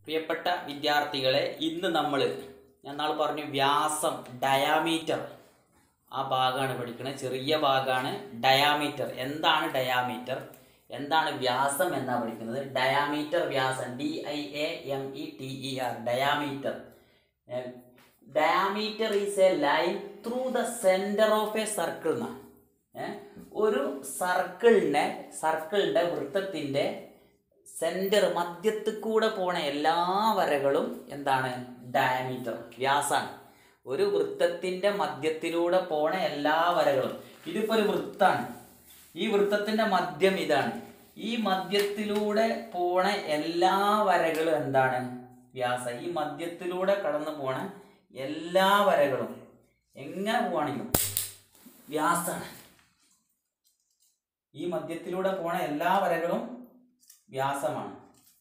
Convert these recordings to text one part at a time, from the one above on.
പ്രിയപ്പെട്ട വിദ്യാർത്ഥികളെ ഇന്ന് നമ്മൾ ഞാൻ നാളെ പറഞ്ഞു വ്യാസം ഡയാമീറ്റർ ആ ഭാഗമാണ് പഠിക്കുന്നത് ചെറിയ ഭാഗമാണ് ഡയാമീറ്റർ എന്താണ് ഡയാമീറ്റർ എന്താണ് വ്യാസം എന്നാ പഠിക്കുന്നത് ഡയാമീറ്റർ വ്യാസം D I A M E T E R diameter diameter is a line through the centre of a circle എന്നാണ് ഏ? ഒരു സർക്കിളിനെ സർക്കിളിന്റെ വൃത്തത്തിന്റെ സെന്റർ മധ്യത്തിൽ കൂടെ പോണ എല്ലാ വരകളും എന്താണ് ഡയമീറ്റർ വ്യാസാണ് ഒരു വൃത്തത്തിന്റെ മധ്യത്തിലൂടെ പോണ എല്ലാ വരകളും ഇതിപ്പോ ഒരു വൃത്താണ് ഈ വൃത്തത്തിന്റെ മധ്യം ഇതാണ് ഈ മധ്യത്തിലൂടെ പോണ എല്ലാ വരകളും എന്താണ് വ്യാസം ഈ മധ്യത്തിലൂടെ കടന്നു പോണ എല്ലാ വരകളും എങ്ങനെ പോവാണെങ്കിലും വ്യാസാണ് ഈ മധ്യത്തിലൂടെ പോണ എല്ലാ വരകളും വ്യാസമാണ്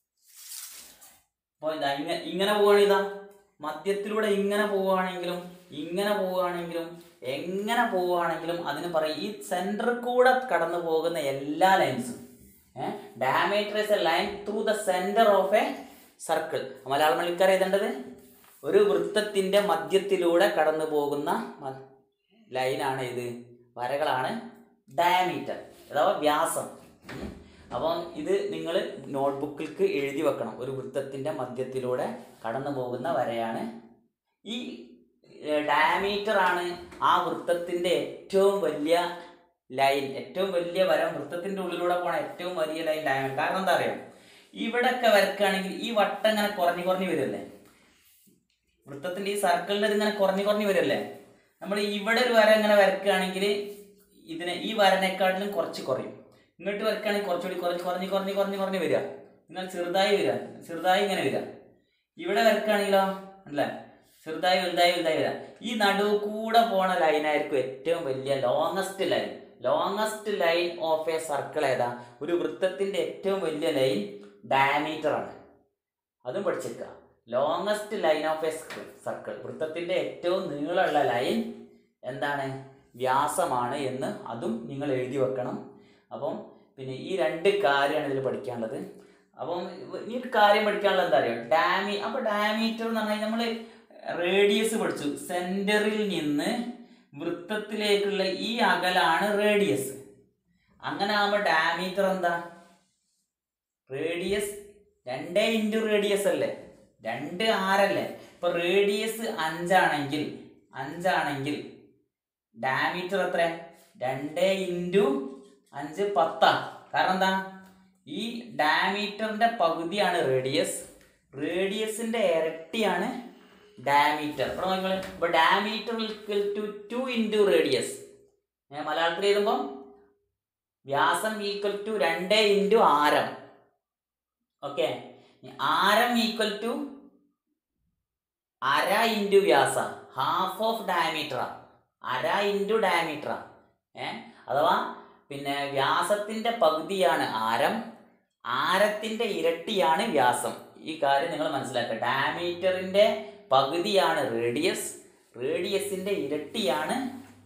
അപ്പോൾ ഇതാ ഇങ്ങനെ ഇങ്ങനെ പോവുകയാണെങ്കിൽ ഇതാ മധ്യത്തിലൂടെ ഇങ്ങനെ പോവുകയാണെങ്കിലും ഇങ്ങനെ പോവുകയാണെങ്കിലും എങ്ങനെ പോവുകയാണെങ്കിലും അതിന് പറയും ഈ സെന്ററിൽ കൂടെ കടന്നു പോകുന്ന എല്ലാ ലൈൻസും diameter is a line through the centre of a circle Malayalam മണിക്കാർ എഴുതേണ്ടത് ഒരു വൃത്തത്തിന്റെ മധ്യത്തിലൂടെ കടന്നു പോകുന്ന മ- ലൈനാണ് ഇത് വരകളാണ് ഡയമീറ്റർ അഥവാ വ്യാസം ഉം. അപ്പം ഇത് നിങ്ങൾ നോട്ട്ബുക്കിലേക്ക് എഴുതി വെക്കണം ഒരു വൃത്തത്തിന്റെ മധ്യത്തിലൂടെ കടന്നു പോകുന്ന വരയാണ് ഈ ഡയമീറ്റർ ആണ് ആ വൃത്തത്തിന്റെ ഏറ്റവും വലിയ ലൈൻ ഏറ്റവും വലിയ വര വൃത്തത്തിന്റെ ഉള്ളിലൂടെ പോണ ഏറ്റവും വലിയ ലൈൻ ഡയമീറ്റർ കാരണം എന്താ അറിയാം ഇവിടെയൊക്കെ വരക്കുകയാണെങ്കിൽ ഈ വട്ടം ഇങ്ങനെ കുറഞ്ഞു കുറഞ്ഞു വരുമല്ലേ വൃത്തത്തിന്റെ ഈ സർക്കിളിൽ ഇതിങ്ങനെ കുറഞ്ഞു കുറഞ്ഞു വരുമല്ലേ നമ്മൾ ഇവിടെ ഒരു വര ഇങ്ങനെ വരക്കുകയാണെങ്കിൽ ഇതിനെ ഈ വരനേക്കാട്ടിലും കുറച്ച് കുറയും ഇങ്ങോട്ട് വരക്കുകയാണെങ്കിൽ കുറച്ചുകൂടി കുറച്ച് കുറഞ്ഞ് കുറഞ്ഞ് കുറഞ്ഞ് കുറഞ്ഞ് വരിക നിങ്ങൾ ചെറുതായി വരിക ചെറുതായി ഇങ്ങനെ വരിക ഇവിടെ വരക്കുകയാണെങ്കിലോ അല്ലേ ചെറുതായി വലുതായി വലുതായി വരിക ഈ നടുവ് കൂടെ പോണ ലൈനായിരിക്കും ഏറ്റവും വലിയ longest line longest line of a circle ഏതാ ഒരു വൃത്തത്തിന്റെ ഏറ്റവും വലിയ ലൈൻ ഡയമീറ്റർ ആണ് അതും പഠിച്ചേക്കുക longest line of a circle വൃത്തത്തിന്റെ ഏറ്റവും നീളമുള്ള ലൈൻ എന്താണ് വ്യാസമാണ് എന്ന് അതും നിങ്ങൾ എഴുതി വെക്കണം അപ്പം പിന്നെ ഈ രണ്ട് കാര്യമാണ് ഇതിൽ പഠിക്കാനുള്ളത് അപ്പം ഈ ഒരു കാര്യം പഠിക്കാനുള്ളത് എന്താ അറിയോ ഡാമി അപ്പൊ ഡയമീറ്റർ എന്ന് പറഞ്ഞാൽ നമ്മൾ റേഡിയസ് പഠിച്ചു സെന്ററിൽ നിന്ന് വൃത്തത്തിലേക്കുള്ള ഈ അകലാണ് റേഡിയസ് അങ്ങനെ ആകുമ്പോൾ ഡയമീറ്റർ എന്താ റേഡിയസ് രണ്ടേ ഇൻറ്റു റേഡിയസ് അല്ലേ രണ്ട് ആറല്ലേ ഇപ്പൊ റേഡിയസ് അഞ്ചാണെങ്കിൽ അഞ്ചാണെങ്കിൽ ഡയമീറ്റർ എത്ര രണ്ട് ഇൻറ്റു അഞ്ച് പത്താ കാരണം എന്താ ഈ ഡയമീറ്ററിന്റെ പകുതിയാണ് റേഡിയസ് റേഡിയസിന്റെ ഇരട്ടിയാണ് ഡയമീറ്റർ ഇവിടെ നോക്കിക്കോളെ ഇപ്പൊ diameter two two into radius മലയാളത്തിൽ എഴുതുമ്പോൾ വ്യാസം ഈക്വൽ ടു രണ്ട് ഇൻറ്റു ആരം ഓക്കെ ആരം ഈക്വൽ ടു അര ഇൻറ്റു വ്യാസ ഹാഫ് ഓഫ് ഡയമീറ്ററാ അര ഇൻറ്റു ഡയമീറ്ററാ ഏ അഥവാ പിന്നെ വ്യാസത്തിന്റെ പകുതിയാണ് ആരം ആരത്തിന്റെ ഇരട്ടിയാണ് വ്യാസം ഈ കാര്യം നിങ്ങൾ മനസ്സിലാക്കുക ഡയമീറ്ററിന്റെ പകുതിയാണ് റേഡിയസ് റേഡിയസിന്റെ ഇരട്ടിയാണ്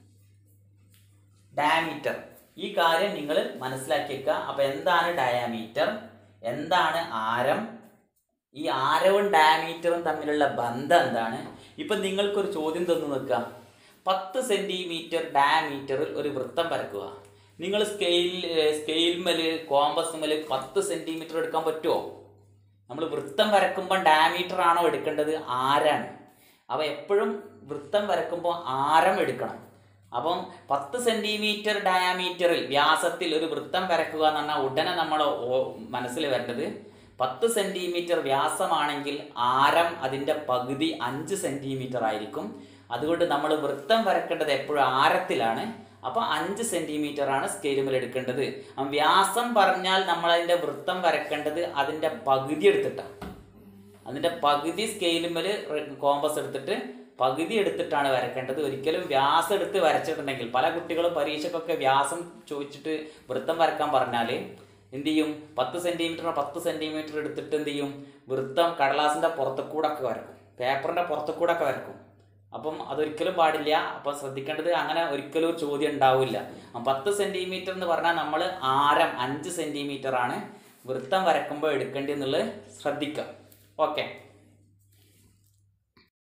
ഡയമീറ്റർ ഈ കാര്യം നിങ്ങൾ മനസ്സിലാക്കിയേക്കുക അപ്പൊ എന്താണ് ഡയമീറ്റർ എന്താണ് ആരം ഈ ആരവും ഡയമീറ്ററും തമ്മിലുള്ള ബന്ധം എന്താണ് ഇപ്പൊ നിങ്ങൾക്കൊരു ചോദ്യം തന്നു നിൽക്കുക പത്ത് സെന്റിമീറ്റർ ഡയമീറ്ററിൽ ഒരു വൃത്തം വരക്കുക നിങ്ങൾ സ്കെയിൽ സ്കെയിൽമേല് കോമ്പസുമേല് പത്ത് സെന്റിമീറ്റർ എടുക്കാൻ പറ്റുമോ നമ്മൾ വൃത്തം വരക്കുമ്പോൾ ഡയമീറ്റർ ആണോ എടുക്കേണ്ടത് ആരാണ് അപ്പോൾ എപ്പോഴും വൃത്തം വരക്കുമ്പോൾ ആരം എടുക്കണം അപ്പം പത്ത് സെന്റിമീറ്റർ ഡയാമീറ്ററിൽ വ്യാസത്തിൽ ഒരു വൃത്തം വരക്കുക എന്ന് പറഞ്ഞാൽ ഉടനെ നമ്മൾ മനസ്സിൽ വരേണ്ടത് പത്ത് സെന്റിമീറ്റർ വ്യാസമാണെങ്കിൽ ആരം അതിൻ്റെ പകുതി അഞ്ച് സെന്റിമീറ്റർ ആയിരിക്കും അതുകൊണ്ട് നമ്മൾ വൃത്തം വരക്കേണ്ടത് എപ്പോഴും ആരത്തിലാണ് അപ്പോൾ അഞ്ച് സെന്റിമീറ്റർ ആണ് സ്കെയിലുമേൽ എടുക്കേണ്ടത് അപ്പം വ്യാസം പറഞ്ഞാൽ നമ്മൾ അതിൻ്റെ വൃത്തം വരക്കേണ്ടത് അതിൻ്റെ പകുതി എടുത്തിട്ടാണ് അതിൻ്റെ പകുതി സ്കെയിലുമേൽ കോമ്പസ് എടുത്തിട്ട് പകുതി എടുത്തിട്ടാണ് വരക്കേണ്ടത് ഒരിക്കലും വ്യാസം എടുത്ത് വരച്ചിട്ടുണ്ടെങ്കിൽ പല കുട്ടികളും പരീക്ഷയ്ക്കൊക്കെ വ്യാസം ചോദിച്ചിട്ട് വൃത്തം വരക്കാൻ പറഞ്ഞാൽ എന്ത് ചെയ്യും പത്ത് സെന്റിമീറ്റർ പത്ത് സെന്റിമീറ്റർ എടുത്തിട്ട് എന്ത് ചെയ്യും വൃത്തം കടലാസിന്റെ പുറത്തു കൂടെ ഒക്കെ വരക്കും പേപ്പറിന്റെ പുറത്തു കൂടെ ഒക്കെ വരക്കും അപ്പം അതൊരിക്കലും പാടില്ല അപ്പം ശ്രദ്ധിക്കേണ്ടത് അങ്ങനെ ഒരിക്കലും ഒരു ചോദ്യം ഉണ്ടാവില്ല അപ്പം പത്ത് സെന്റിമീറ്റർ എന്ന് പറഞ്ഞാൽ നമ്മൾ ആരം അഞ്ച് സെന്റിമീറ്റർ ആണ് വൃത്തം വരക്കുമ്പോൾ എടുക്കേണ്ടി എന്നുള്ളത് ശ്രദ്ധിക്കുക ഓക്കെ